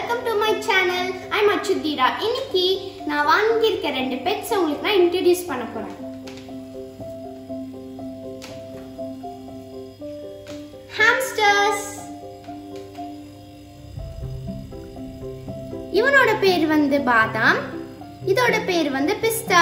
welcome to my channel I'm Achudheera இன்னைக்கு நான் வாங்கியிருக்க ரெண்டு பெட்ஸ் உங்களுக்கு நான் இன்ட்ரடியூஸ் பண்ண போறேன் ஹாம்ஸ்டர்ஸ் இவனோட பேர் வந்து பாதாம் இதோட பேர் வந்து பிஸ்தா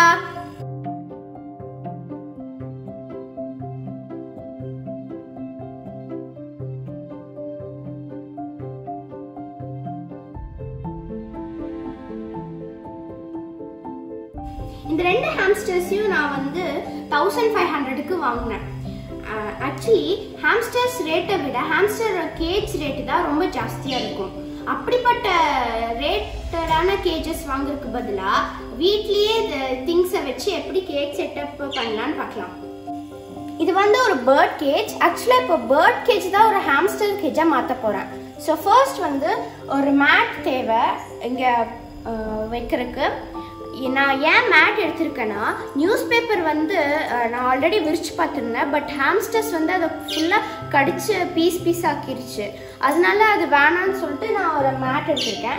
இந்த ரெண்டு ஹாம்ஸ்டர்ஸையும் நான் வந்து தௌசண்ட் ஃபைவ் ஹண்ட்ரடுக்கு வாங்கினேன் ஆக்சுவலி ஹாம்ஸ்டர்ஸ் ரேட்டை விட ஹாம்ஸ்டர் கேஜ் ரேட்டு தான் ரொம்ப ஜாஸ்தியாக இருக்கும் அப்படிப்பட்ட ரேட்டடான கேஜஸ் வாங்குறதுக்கு பதிலாக வீட்லேயே இந்த திங்ஸை வச்சு எப்படி கேஜ் செட்டப் பண்ணலான்னு பார்க்கலாம் இது வந்து ஒரு பேர்ட் கேஜ் ஆக்சுவலாக இப்போ பேர்ட் கேஜ் தான் ஒரு ஹாம்ஸ்டர் கேஜாக மாற்ற போகிறேன் ஸோ ஃபர்ஸ்ட் வந்து ஒரு மேட் தேவை இங்கே வைக்கிறதுக்கு நான் ஏன் மேட் எடுத்திருக்கேன்னா நியூஸ் பேப்பர் வந்து அஹ், நான் ஆல்ரெடி விரிச்சு பார்த்துருந்தேன் பட் ஹாம்ஸ்டர்ஸ் வந்து அதை ஃபுல்லாக கடிச்சு பீஸ் பீஸ் ஆக்கிருச்சு அதனால அது வேணாம்னு சொல்லிட்டு நான் ஒரு மேட் எடுத்திருக்கேன்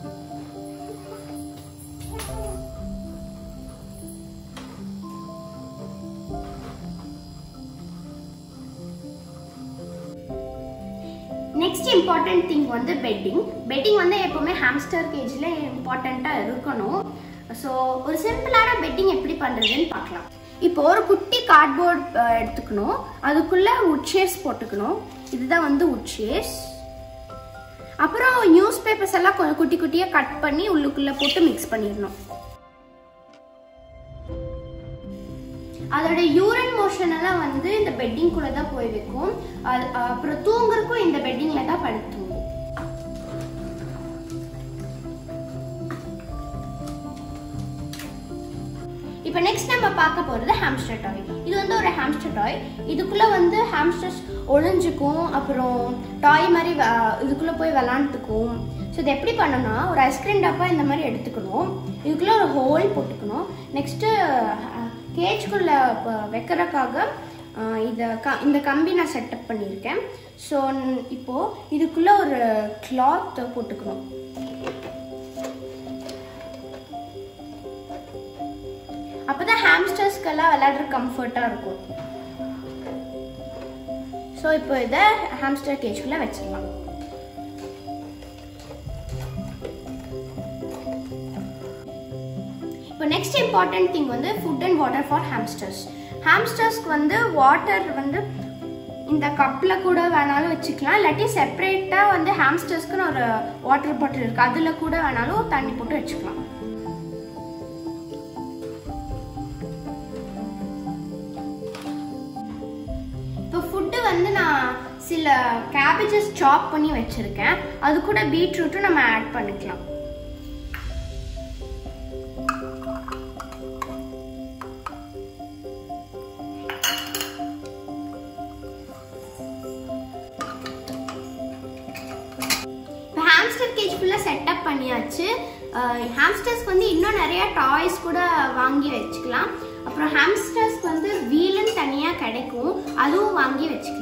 நெக்ஸ்ட் இம்பார்ட்டன்ட் திங் வந்து பெட்டிங் பெட்டிங் வந்து எப்பவுமே ஹாம்ஸ்டர் கேஜில் இம்பார்ட்டண்ட்டாக இருக்கணும் ஸோ ஒரு சிம்பிளான பெட்டிங் எப்படி பண்ணுறதுன்னு பார்க்கலாம் இப்போ ஒரு குட்டி கார்ட்போர்ட் எடுத்துக்கணும் அதுக்குள்ளே உட்ஷேர்ஸ் போட்டுக்கணும் இதுதான் வந்து உட்ஷேர்ஸ் அப்புறம் நியூஸ் பேப்பர்ஸ் எல்லாம் கொஞ்சம் குட்டி குட்டியாக கட் பண்ணி உள்ளுக்குள்ளே போட்டு மிக்ஸ் பண்ணிடணும் அதோட யூரின் மோஷன் எல்லாம் வந்து இந்த பெட்டிங் கூட தான் போய் வைக்கும் அது அப்புறம் தூங்குறதுக்கும் இந்த பெட்டிங்ல தான் படுத்து தூங்கும் இப்போ நெக்ஸ்ட் நம்ம பார்க்க போகிறது ஹாம்ஸ்டர் டாய் இது வந்து ஒரு ஹாம்ஸ்டர் டாய் இதுக்குள்ளே வந்து ஹாம்ஸ்டர்ஸ் ஒளிஞ்சுக்கும் அப்புறம் டாய் மாதிரி வ- இதுக்குள்ளே போய் விளாண்டுக்கும் ஸோ இது எப்படி பண்ணணும்னா ஒரு ஐஸ்கிரீம் டப்பா இந்த மாதிரி எடுத்துக்கணும் இதுக்குள்ளே ஒரு ஹோல் போட்டுக்கணும் நெக்ஸ்ட்டு கேஜ்குள்ளே வைக்கிறதுக்காக அஹ், இத க இந்த கம்பி நான் செட்டப் பண்ணியிருக்கேன் ஸோ இப்போது இதுக்குள்ளே ஒரு கிளாத் போட்டுக்கணும் அப்பதான் ஹாம்ஸ்டர்ஸ்க்கெல்லாம் விளையாடுற கம்ஃபர்ட்டாக இருக்கும் ஸோ இப்போ இதை ஹாம்ஸ்டர் கேஜ்குள்ளே வச்சிடலாம் இப்போ நெக்ஸ்ட் இம்பார்ட்டன்ட் திங் வந்து food and water for hamsters ஹாம்ஸ்டர்ஸ்க்கு வந்து வாட்டர் வந்து இந்த கப்பில் கூட வேணாலும் வச்சுக்கலாம் இல்லாட்டி செப்பரேட்டாக வந்து ஹாம்ஸ்டர்ஸ்க்குன்னு ஒரு வாட்டர் பாட்டில் இருக்குது அதில் கூட வேணாலும் தண்ணி போட்டு வச்சுக்கலாம் இப்போ ஃபுட்டு வந்து நான் சில கேபேஜஸ் சாப் பண்ணி வச்சிருக்கேன் அது கூட பீட்ரூட்டும் நம்ம ஆட் பண்ணிக்கலாம் இப்போ ஹாம்ஸ்டர் கேஜ் ஃபுல்லாக செட்டப் பண்ணியாச்சு ஹாம்ஸ்டர்ஸ்க்கு வந்து இன்னும் நிறைய டாய்ஸ் கூட வாங்கி வச்சுக்கலாம் அப்புறம் ஹாம்ஸ்டர்ஸ்க்கு வந்து வீலுன்னு தனியாக கிடைக்கும் அதுவும் வாங்கி வச்சுக்கலாம்